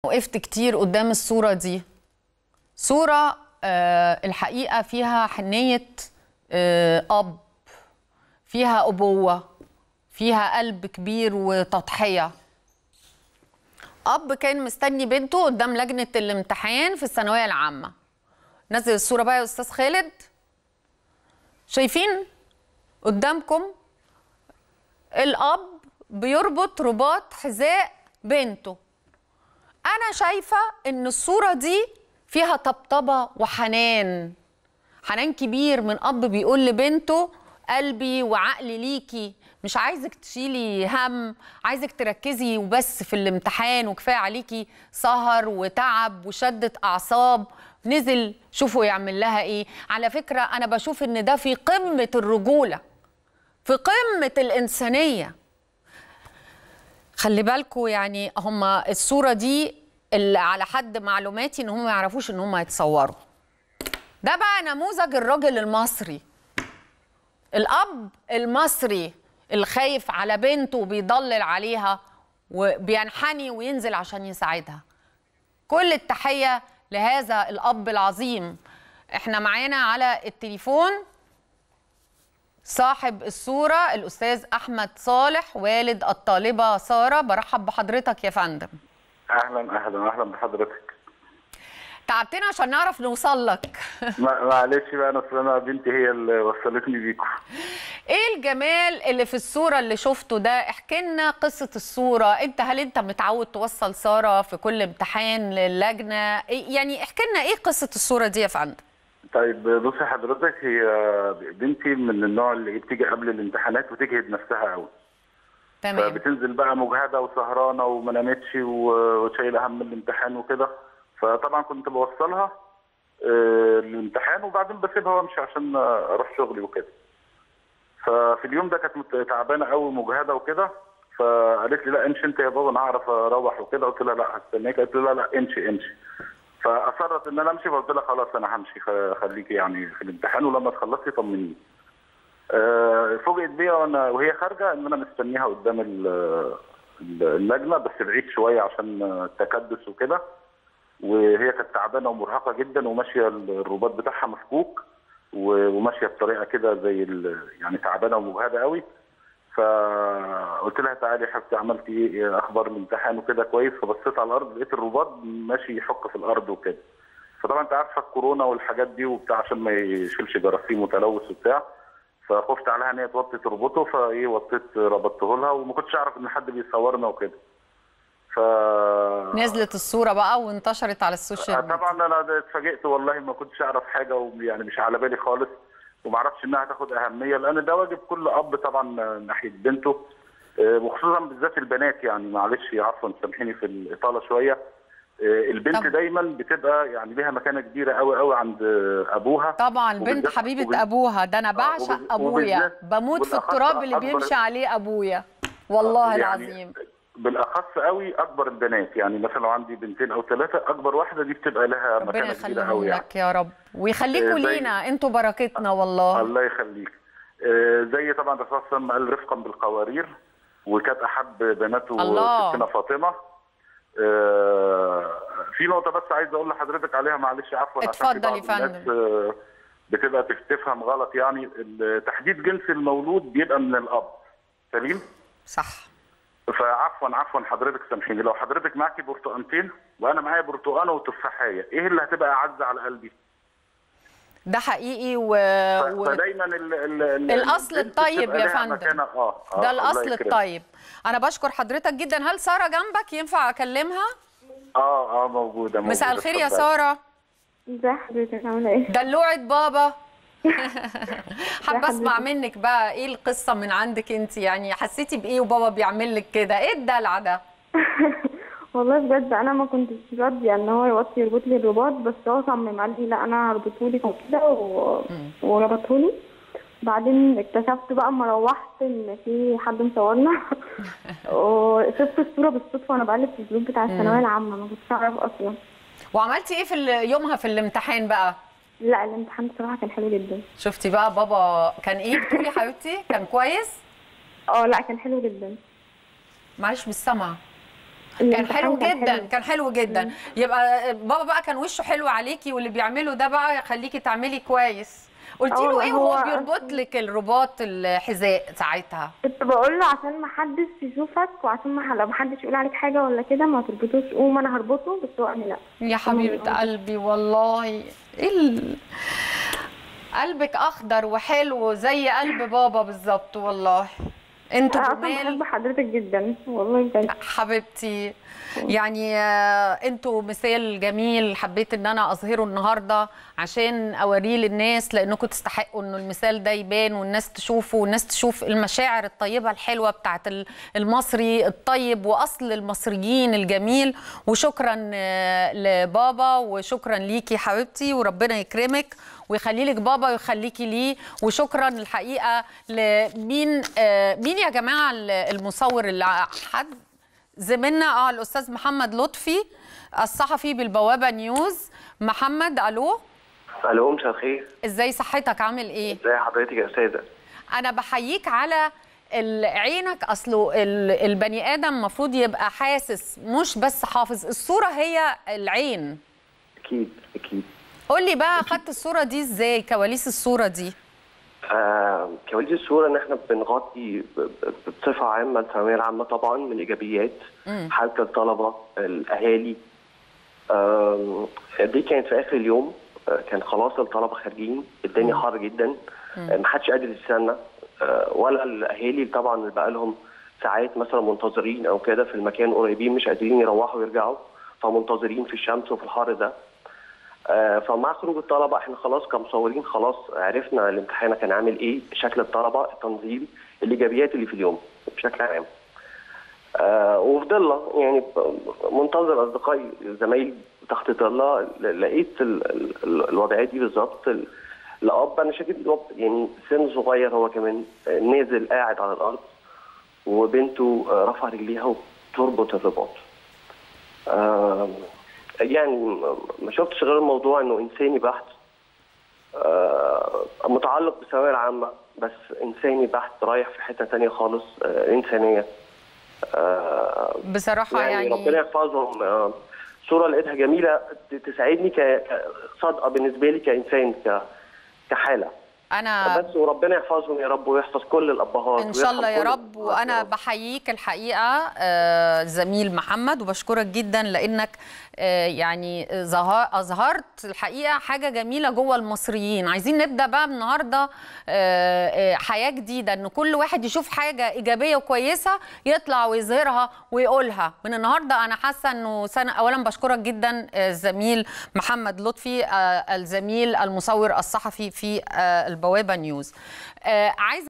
وقفت كتير قدام الصورة دي صورة آه، الحقيقة فيها حنية آه، أب فيها أبوة فيها قلب كبير وتضحية أب كان مستني بنته قدام لجنة الامتحان في الثانوية العامة نزل الصورة بقى يا أستاذ خالد شايفين قدامكم الأب بيربط رباط حذاء بنته أنا شايفة إن الصورة دي فيها طبطبة وحنان حنان كبير من أب بيقول لبنته قلبي وعقلي ليكي مش عايزك تشيلي هم عايزك تركزي وبس في الامتحان وكفاية عليكي سهر وتعب وشدة أعصاب نزل شوفوا يعمل لها إيه على فكرة أنا بشوف إن ده في قمة الرجولة في قمة الإنسانية خلي بالكوا يعني هما الصورة دي اللي على حد معلوماتي ان هم ما يعرفوش ان هم يتصوروا ده بقى نموذج الراجل المصري الاب المصري اللي خايف على بنته وبيضلل عليها وبينحني وينزل عشان يساعدها كل التحية لهذا الاب العظيم احنا معانا على التليفون صاحب الصورة الأستاذ أحمد صالح والد الطالبة سارة برحب بحضرتك يا فندم اهلا اهلا اهلا بحضرتك تعبتنا عشان نعرف نوصل لك ما- معلش بقى انا اصل انا بنتي هي اللي وصلتني بيكم ايه الجمال اللي في الصورة اللي شفته ده احكي لنا قصة الصورة انت هل انت متعود توصل سارة في كل امتحان للجنة إيه- يعني احكي لنا ايه قصة الصورة دي يا فندم طيب بصي حضرتك هي بنتي من النوع اللي بتيجي قبل الامتحانات وتجهد نفسها قوي تمام فبتنزل بقى مجهده وسهرانه وما نامتش و- وشايله هم الامتحان وكده فطبعا كنت بوصلها آه، الامتحان وبعدين بسيبها وامشي عشان اروح شغلي وكده ففي اليوم ده كانت مت- تعبانه قوي مجهده وكده فقالت لي لا امشي انت يا بابا انا هعرف اروح وكده قلت لها لا هستناك قالت لي لا لا امشي امشي فاصرت ان انا امشي فقلت لها خلاص انا همشي خ- خليكي يعني في الامتحان ولما تخلصي طمنيني آه، فوجئت بيا وانا وهي خارجه ان انا مستنيها قدام ال- ال- اللجنه بس بعيد شويه عشان التكدس وكده وهي كانت تعبانه ومرهقه جدا وماشيه الرباط بتاعها مفكوك و- وماشيه بطريقه كده زي ال- يعني تعبانه ومجهده قوي فقلت لها تعالي يا حبيبتي عملتي ايه إيه اخبار الامتحان وكده كويس فبصيت على الارض لقيت الرباط ماشي يحك في الارض وكده فطبعا انت عارفه الكورونا والحاجات دي وبتاع عشان ما يشيلش جراثيم وتلوث وبتاع فخفت عليها ان هي توطي تربطه فايه وطيت ربطته لها وما كنتش اعرف ان حد بيصورنا وكده ف نزلت الصورة بقى وانتشرت على السوشيال آه، ميديا طبعا انا اتفاجئت والله ما كنتش اعرف حاجه ويعني مش على بالي خالص وما اعرفش انها تاخد اهميه لان ده واجب كل اب طبعا ناحيه بنته آه، وخصوصا بالذات البنات يعني معلش عفوا سامحيني في الاطاله شويه آه، البنت طب. دايما بتبقى يعني ليها مكانه كبيره قوي قوي عند آه، ابوها طبعا بنت وبالذات- حبيبة وبال- أبوها ده أنا بعشق وبال- أبويا وبالذات- بموت في والأخص التراب اللي أكبر- بيمشي عليه أبويا والله يعني العظيم بالاخص قوي اكبر البنات يعني مثلا لو عندي بنتين او ثلاثه اكبر واحده دي بتبقى لها ربنا مكانه كبيره يخليهم قوي يعني لك يا رب ويخليكوا آه، زي- لينا انتوا بركتنا والله الله يخليك آه، زي طبعا الرسول صلى الله عليه وسلم قال رفقا بالقوارير وكانت احب بناته الله. ستنا فاطمه آه، في نقطه بس عايز اقول لحضرتك عليها معلش عفوا عشان في اتفضل بعض يا فندم. الناس، آه، بتبقى تفهم غلط يعني ال- تحديد جنس المولود بيبقى من الاب سليم صح فعفوا عفوا حضرتك سامحيني لو حضرتك معاكي برتقانتين وانا معايا برتقانه وتفاحيه ايه اللي هتبقى اعز على قلبي ده حقيقي و... ف- و... فدايما ال ال ال الأصل البنت الطيب بتبقى يا لها فندم. مكانة- اه آه، ده الله الاصل يكرمك. الطيب انا بشكر حضرتك جدا هل ساره جنبك ينفع اكلمها اه اه موجوده مساء موجودة. الخير يا اتفضلي. ساره ازي حضرتك عاملة ايه؟ دلوعه بابا حابه اسمع حضرتك؟ منك بقى ايه القصه من عندك انت يعني حسيتي بايه وبابا بيعمل لك كده ايه الدلع ده والله بجد انا ما كنتش راضية ان هو يوطي يربط لي الرباط بس هو صمم قال لي لا انا هربطه لك وكده و... وربطه لي بعدين اكتشفت بقى اما روحت ان في حد مصورنا وشفت الصورة بالصدفة وانا بقلب في الجروب بتاع الثانوية العامة ما كنتش اعرف اصلا وعملتي ايه في ال- يومها في الامتحان بقى لا الامتحان بصراحة كان حلو جدا شفتي بقى بابا كان ايه بتقولي يا حبيبتي كان كويس اه لا كان حلو جدا معلش مش سامعه كان الامتحان حلو كان جدا حلو. كان حلو جدا يبقى بابا بقى كان وشه حلو عليكي واللي بيعمله ده بقى يخليكي تعملي كويس قلتي له اه، ايه وهو هو بيربط لك الرباط الحذاء ساعتها كنت بقول له عشان ما حدش يشوفك وعشان ما لو ما حدش يقول عليك حاجه ولا كده ما تربطوش قوم انا هربطه بس هو قال لي لا يا حبيبه قلبي والله ايه ال... قلبك اخضر وحلو زي قلب بابا بالظبط والله انتوا انا اصلا جمال بحب حضرتك جدا والله بجد حبيبتي يعني آه، انتوا مثال جميل حبيت ان انا اظهره النهارده عشان اوريه للناس لانكم تستحقوا انه المثال ده يبان والناس تشوفه والناس تشوف المشاعر الطيبه الحلوه بتاعت ال- المصري الطيب واصل المصريين الجميل وشكرا آه، لبابا وشكرا ليكي حبيبتي وربنا يكرمك ويخلي لك بابا ويخليكي ليه وشكرا الحقيقه لمين آه، مين يا جماعه المصور اللي حد زميلنا اه الاستاذ محمد لطفي الصحفي بالبوابه نيوز محمد الو الو مساء الخير ازاي صحتك عامل ايه ازي حضرتك يا استاذه انا بحييك على ال- عينك اصله ال- البني ادم المفروض يبقى حاسس مش بس حافظ الصوره هي العين اكيد اكيد قول لي بقى خدت الصوره دي ازاي كواليس الصوره دي آه كواليس الصوره ان احنا بنغطي ب- ب- بصفه عامه الثانويه العامه طبعا من الايجابيات حاله الطلبه الاهالي آه دي كانت في اخر اليوم آه كان خلاص الطلبه خارجين الدنيا حر جدا آه ما حدش قادر يستنى آه ولا الاهالي طبعا اللي بقى لهم ساعات مثلا منتظرين او كده في المكان قريبين مش قادرين يروحوا ويرجعوا فمنتظرين في الشمس وفي الحر ده آه، فمع خروج الطلبه احنا خلاص كمصورين خلاص عرفنا الامتحان كان عامل ايه شكل الطلبه التنظيم الايجابيات اللي في اليوم بشكل عام آه وفضلنا يعني ب- منتظر اصدقائي زمايلي تحت ضله ل- لقيت ال- ال- ال- الوضعيه دي بالظبط ال- الاب انا شايف الاب يعني سن صغير هو كمان آه، نازل قاعد على الارض وبنته آه، رفع رجليها وتربط الرباط آه يعني ما- ما شفتش غير الموضوع انه انساني بحت آه متعلق بالثانويه العامه بس انساني بحت رايح في حته تانية خالص آه انسانيه آه بصراحه يعني, يعني, ربنا يحفظهم آه صوره لقيتها جميله ت- تساعدني ك- ك- صادقه بالنسبه لي كانسان ك كحاله انا بس وربنا يحفظهم يا رب ويحفظ كل الابهات ان شاء الله يا ويرحم كل رب الأبهات يا وانا رب. بحييك الحقيقه آه، زميل محمد وبشكرك جدا لانك آه، يعني ظهر- اظهرت الحقيقه حاجه جميله جوه المصريين عايزين نبدا بقى النهارده آه، آه، حياه جديده ان كل واحد يشوف حاجه ايجابيه وكويسه يطلع ويظهرها ويقولها من النهارده انا حاسه انه سنه اولا بشكرك جدا آه، الزميل محمد لطفي آه، الزميل المصور الصحفي في آه، البوابه نيوز آه، عايز